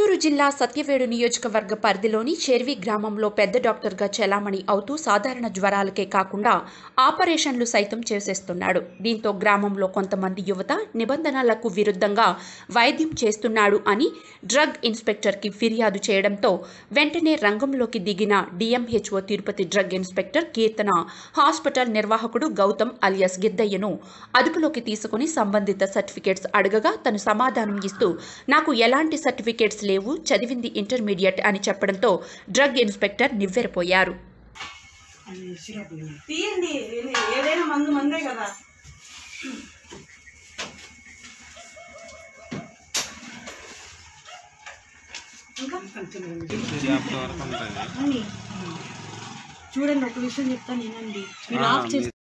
గుంటూరు జిల్లా సత్యవేడు నియోజకవర్గ పరిధిలోని చెర్వి గ్రామంలో పెద్ద డాక్టర్గా చెలామణి అవుతూ సాధారణ జ్వరాలకే కాకుండా ఆపరేషన్లు సైతం చేసేస్తున్నాడు దీంతో గ్రామంలో కొంతమంది యువత నిబంధనలకు విరుద్ధంగా వైద్యం చేస్తున్నాడు అని డ్రగ్ ఇన్స్పెక్టర్కి ఫిర్యాదు చేయడంతో వెంటనే రంగంలోకి దిగిన DMHO Tirupati drug inspector Keerthana hospital నిర్వాహకుడు గౌతమ్ అలియాస్ గిద్దయ్యను అదుపులోకి తీసుకుని సంబంధిత సర్టిఫికేట్స్ అడగగా తను సమాధానం ఇస్తూ నాకు ఎలాంటి సర్టిఫికేట్స్ లేవు చదివింది ఇంటర్మీడియట్ అని చెప్పడంతో డ్రగ్ ఇన్స్పెక్టర్ నివ్వెరపోయారు తీయండి ఇది ఏదైనా మందు మందే కదా ఇంకా యాభై వరకు ఉంటుంది చూడండి ఒక విషయం చెప్తాను వినండి మీరు ఆఫ్ చేసి